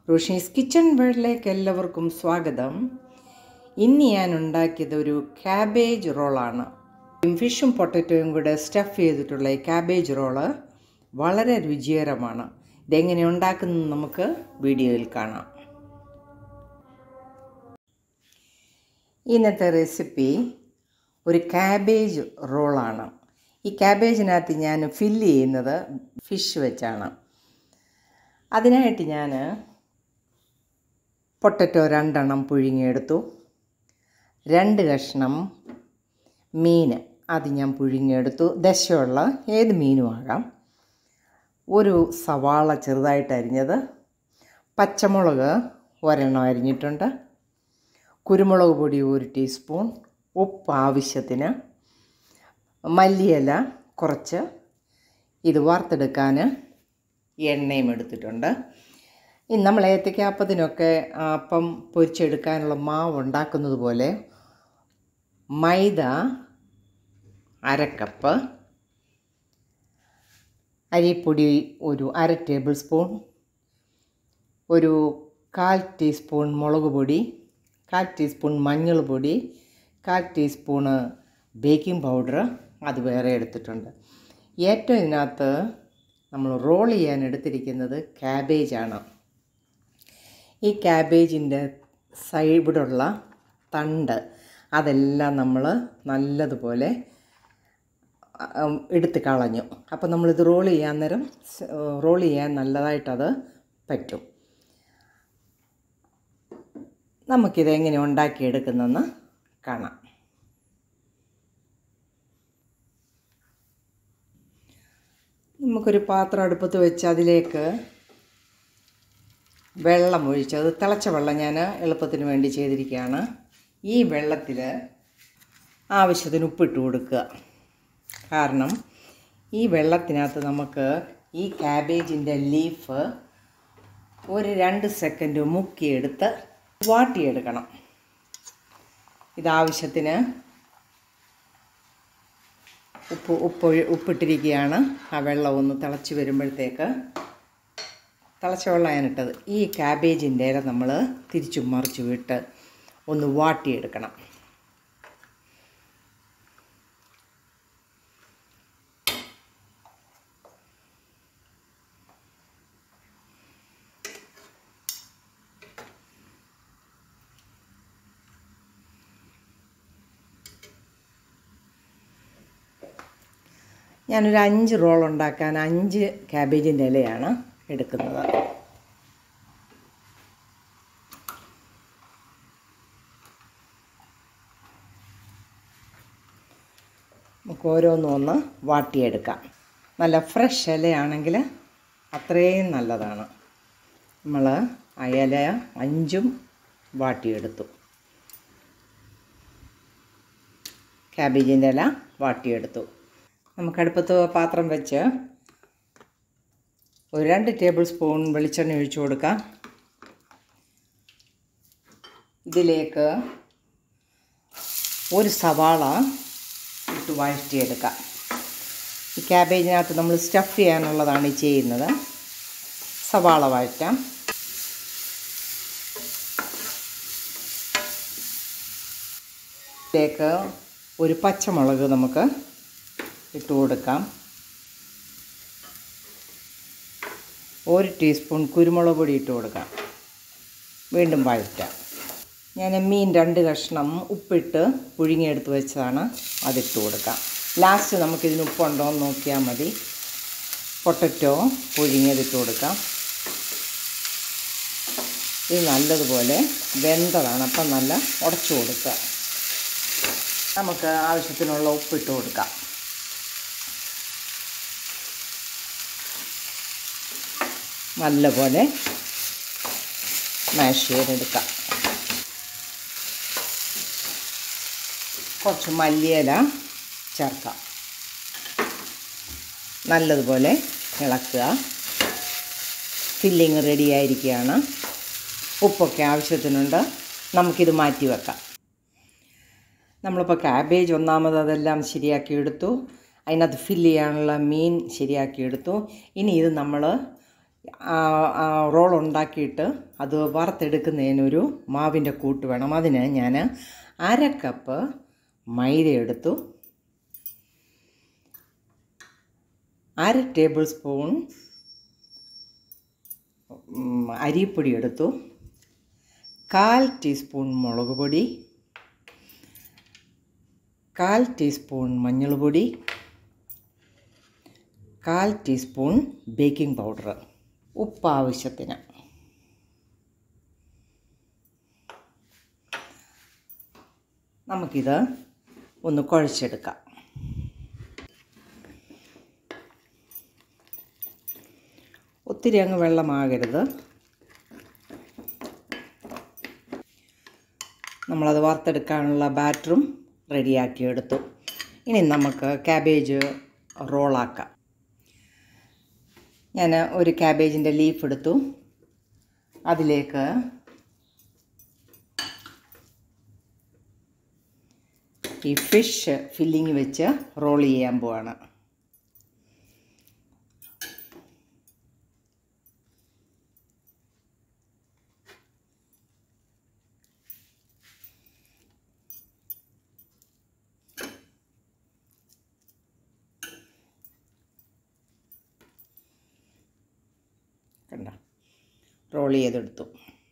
റോഷീസ് kitchen വേൾഡിലേക്ക് എല്ലാവർക്കും സ്വാഗതം ഇന്ന് ഞാൻ ഉണ്ടാക്കിയത് ഒരു ക്യാബേജ് റോളാണ് ഫിഷും പൊട്ടറ്റോയും കൂടെ സ്റ്റഫ് ചെയ്തിട്ടുള്ള ഈ ക്യാബേജ് റോള് വളരെ രുചികരമാണ് ഇതെങ്ങനെ ഉണ്ടാക്കുന്നത് നമുക്ക് വീഡിയോയിൽ കാണാം ഇന്നത്തെ റെസിപ്പി ഒരു ക്യാബേജ് റോളാണ് ഈ ക്യാബേജിനകത്ത് ഞാൻ ഫില്ല് ചെയ്യുന്നത് ഫിഷ് വെച്ചാണ് അതിനായിട്ട് ഞാൻ പൊട്ടറ്റോ രണ്ടെണ്ണം പുഴുങ്ങിയെടുത്തു രണ്ട് കഷ്ണം മീൻ അത് ഞാൻ പുഴുങ്ങിയെടുത്തു ദശയുള്ള ഏത് മീനും ആകാം ഒരു സവാള ചെറുതായിട്ട് അരിഞ്ഞത് പച്ചമുളക് ഒരെണ്ണം അരിഞ്ഞിട്ടുണ്ട് കുരുമുളക് പൊടി ഒരു ടീസ്പൂൺ ഉപ്പ് ആവശ്യത്തിന് മല്ലിയില കുറച്ച് ഇത് വറുത്തെടുക്കാൻ എണ്ണയും എടുത്തിട്ടുണ്ട് ഇനി നമ്മൾ ഏത്തയ്ക്കാപ്പത്തിനൊക്കെ അപ്പം പൊരിച്ചെടുക്കാനുള്ള മാവ് ഉണ്ടാക്കുന്നത് പോലെ മൈദ അരക്കപ്പ് അരിപ്പൊടി ഒരു അര ടേബിൾ സ്പൂൺ ഒരു കാൽ ടീസ്പൂൺ മുളക് പൊടി കാൽ ടീസ്പൂൺ മഞ്ഞൾ പൊടി കാൽ ടീസ്പൂണ് ബേക്കിംഗ് പൗഡർ അത് വേറെ എടുത്തിട്ടുണ്ട് ഏറ്റവും ഇതിനകത്ത് നമ്മൾ റോൾ ചെയ്യാൻ എടുത്തിരിക്കുന്നത് ക്യാബേജാണ് ഈ ക്യാബേജിൻ്റെ സൈഡിലുള്ള തണ്ട് അതെല്ലാം നമ്മൾ നല്ലതുപോലെ എടുത്ത് കളഞ്ഞു അപ്പോൾ നമ്മളിത് റോൾ ചെയ്യാൻ നേരം റോൾ ചെയ്യാൻ നല്ലതായിട്ടത് പറ്റും നമുക്കിത് എങ്ങനെ ഉണ്ടാക്കിയെടുക്കുന്നതെന്ന് കാണാം നമുക്കൊരു പാത്രം അടുപ്പത്ത് വെച്ച് അതിലേക്ക് വെള്ളം ഒഴിച്ച് അത് തിളച്ച വെള്ളം ഞാൻ എളുപ്പത്തിന് വേണ്ടി ചെയ്തിരിക്കുകയാണ് ഈ വെള്ളത്തിൽ ആവശ്യത്തിന് ഉപ്പിട്ട് കൊടുക്കുക കാരണം ഈ വെള്ളത്തിനകത്ത് നമുക്ക് ഈ ക്യാബേജിൻ്റെ ലീഫ് ഒരു രണ്ട് സെക്കൻഡ് മുക്കിയെടുത്ത് വാട്ടിയെടുക്കണം ഇതാവശ്യത്തിന് ഉപ്പ് ഉപ്പ് ഉപ്പിട്ടിരിക്കുകയാണ് ആ വെള്ളം ഒന്ന് തിളച്ച് വരുമ്പോഴത്തേക്ക് തിളച്ച വെള്ളം ഞാനിട്ടത് ഈ ക്യാബേജിൻ്റെ ഇല നമ്മൾ തിരിച്ചും മറിച്ച് വിട്ട് ഒന്ന് വാട്ടിയെടുക്കണം ഞാനൊരു അഞ്ച് റോൾ ഉണ്ടാക്കാൻ അഞ്ച് ക്യാബേജിൻ്റെ ഇലയാണ് എടുക്കുന്നത് നമുക്ക് ഓരോന്നും ഒന്ന് വാട്ടിയെടുക്കാം നല്ല ഫ്രഷ് ഇലയാണെങ്കിൽ അത്രയും നല്ലതാണ് നമ്മൾ ആ ഇല അഞ്ചും വാട്ടിയെടുത്തു ക്യാബേജിൻ്റെ ഇല വാട്ടിയെടുത്തു നമുക്ക് അടുപ്പത്ത് പാത്രം വെച്ച് ഒരു രണ്ട് ടേബിൾ സ്പൂൺ വെളിച്ചെണ്ണ ഒഴിച്ചു കൊടുക്കാം ഇതിലേക്ക് ഒരു സവാള ഇട്ട് വഴറ്റിയെടുക്കാം ഈ ക്യാബേജിനകത്ത് നമ്മൾ സ്റ്റഫ് ചെയ്യാനുള്ളതാണ് ഈ ചെയ്യുന്നത് സവാള വഴറ്റാം ഇതിലേക്ക് ഒരു പച്ചമുളക് നമുക്ക് ഇട്ട് കൊടുക്കാം ഒരു ടീസ്പൂൺ കുരുമുളക് പൊടി ഇട്ട് കൊടുക്കാം വീണ്ടും വഴറ്റാം ഞാൻ മീൻ രണ്ട് കഷ്ണം ഉപ്പിട്ട് പുഴുങ്ങിയെടുത്ത് വെച്ചതാണ് അതിട്ട് കൊടുക്കാം ലാസ്റ്റ് നമുക്കിതിന് ഉപ്പുണ്ടോ എന്ന് നോക്കിയാൽ മതി പൊട്ടറ്റോ പുഴുങ്ങിയതിട്ട് കൊടുക്കാം ഇത് നല്ലതുപോലെ വെന്തതാണ് അപ്പം നല്ല ഉടച്ചു കൊടുക്കുക നമുക്ക് ആവശ്യത്തിനുള്ള ഉപ്പിട്ട് കൊടുക്കാം നല്ലപോലെ മാഷ് ചെയ്തെടുക്കാം കുറച്ച് മല്ലിയില ചേർക്കാം നല്ലതുപോലെ ഇളക്കുക ഫില്ലിങ് റെഡി ആയിരിക്കുകയാണ് ഉപ്പൊക്കെ ആവശ്യത്തിനുണ്ട് നമുക്കിത് മാറ്റി വെക്കാം നമ്മളിപ്പോൾ ക്യാബേജ് ഒന്നാമത് അതെല്ലാം ശരിയാക്കി എടുത്തു അതിനകത്ത് ഫില്ല് ചെയ്യാനുള്ള മീൻ ശരിയാക്കി എടുത്തു ഇനി ഇത് നമ്മൾ റോൾ ഉണ്ടാക്കിയിട്ട് അത് വറുത്തെടുക്കുന്നതിനൊരു മാവിൻ്റെ കൂട്ട് വേണം അതിന് ഞാൻ അര കപ്പ് മൈദ എടുത്തു അര ടേബിൾ സ്പൂൺ ഉം, അരിപ്പൊടി എടുത്തു കാൽ ടീസ്പൂൺ മുളക് പൊടി കാൽ ടീസ്പൂൺ മഞ്ഞൾ പൊടി കാൽ ടീസ്പൂൺ ബേക്കിംഗ് പൗഡർ ഉപ്പ് ആവശ്യത്തിന് നമുക്കിത് ഒന്ന് കുഴച്ചെടുക്കാം ഒത്തിരി അങ്ങ് വെള്ളമാകരുത് നമ്മളത് വറുത്തെടുക്കാനുള്ള ബാറ്ററും റെഡിയാക്കി എടുത്തു ഇനി നമുക്ക് ക്യാബേജ് റോളാക്കാം ഞാൻ ഒരു ക്യാബേജിൻ്റെ ലീഫ് എടുത്തു അതിലേക്ക് ഈ ഫിഷ് ഫില്ലിങ് വെച്ച് റോൾ ചെയ്യാൻ പോവാണ് കണ്ട റോൾ ചെയ്തെടുത്തു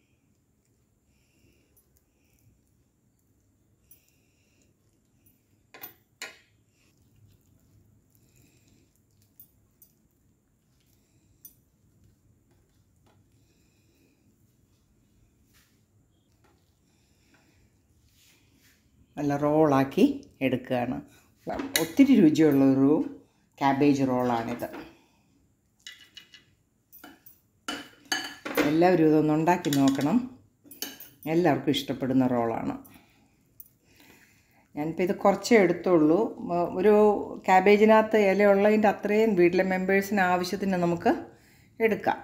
നല്ല റോളാക്കി എടുക്കുകയാണ് ഒത്തിരി രുചിയുള്ളൊരു ക്യാബേജ് റോളാണിത് എല്ലാവരും ഇതൊന്ന് ഉണ്ടാക്കി നോക്കണം എല്ലാവർക്കും ഇഷ്ടപ്പെടുന്ന റോളാണ് ഞാനിപ്പോൾ ഇത് കുറച്ചേ എടുത്തുള്ളൂ മ- ഒരു ക്യാബേജിനകത്ത് ഇല ഉള്ളതിൻ്റെ അത്രയും വീട്ടിലെ മെമ്പേഴ്സിന് ആവശ്യത്തിന് നമുക്ക് എടുക്കാം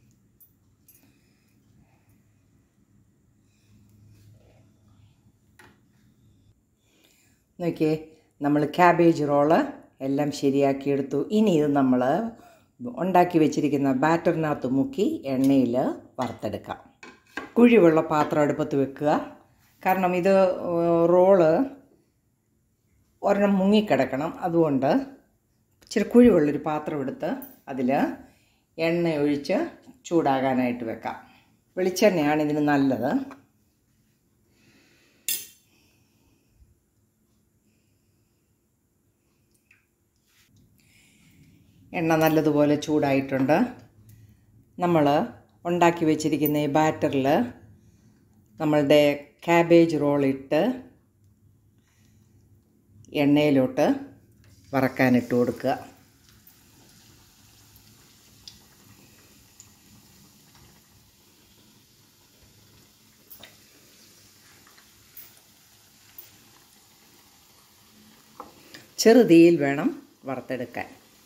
നോക്കിയേ നമ്മൾ ക്യാബേജ് റോള് എല്ലാം ശരിയാക്കിയെടുത്തു ഇനി ഇത് നമ്മൾ ഉണ്ടാക്കി വെച്ചിരിക്കുന്ന ബാറ്ററിനകത്ത് മുക്കി എണ്ണയിൽ വറുത്തെടുക്കാം കുഴിവുള്ള പാത്രം അടുപ്പത്ത് വെക്കുക കാരണം ഇത് റോള് ഒരെണ്ണം മുങ്ങിക്കിടക്കണം അതുകൊണ്ട് ഇച്ചിരി കുഴിവുള്ളൊരു പാത്രം എടുത്ത് അതിൽ എണ്ണ ഒഴിച്ച് ചൂടാകാനായിട്ട് വെക്കാം വെളിച്ചെണ്ണയാണ് ഇതിന് നല്ലത് എണ്ണ നല്ലതുപോലെ ചൂടായിട്ടുണ്ട് നമ്മൾ ഉണ്ടാക്കി വെച്ചിരിക്കുന്ന ഈ ബാറ്ററിൽ നമ്മളുടെ ക്യാബേജ് റോളിട്ട് എണ്ണയിലോട്ട് വറക്കാനിട്ട് കൊടുക്കുക ചെറുതീയിൽ വേണം വറുത്തെടുക്കാൻ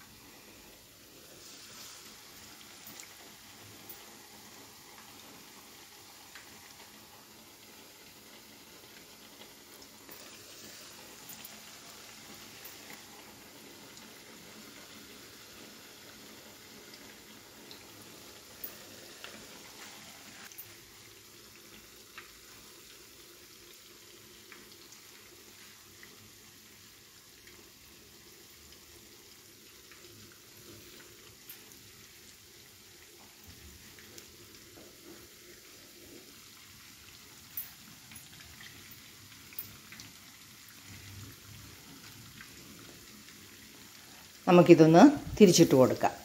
നമുക്കിതൊന്ന് തിരിച്ചിട്ട് കൊടുക്കാം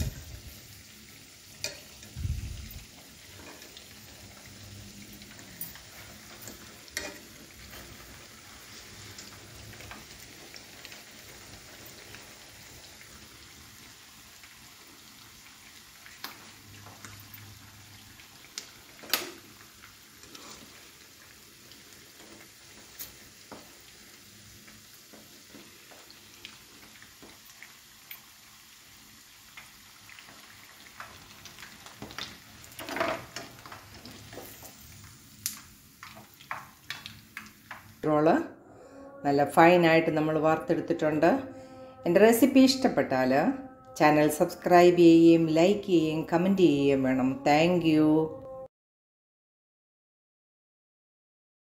റോള് നല്ല ഫൈനായിട്ട് നമ്മൾ വാർത്തെടുത്തിട്ടുണ്ട് എൻ്റെ റെസിപ്പി ഇഷ്ടപ്പെട്ടാൽ ചാനൽ സബ്സ്ക്രൈബ് ചെയ്യുകയും ലൈക്ക് ചെയ്യുകയും കമൻറ്റ് ചെയ്യുകയും വേണം താങ്ക്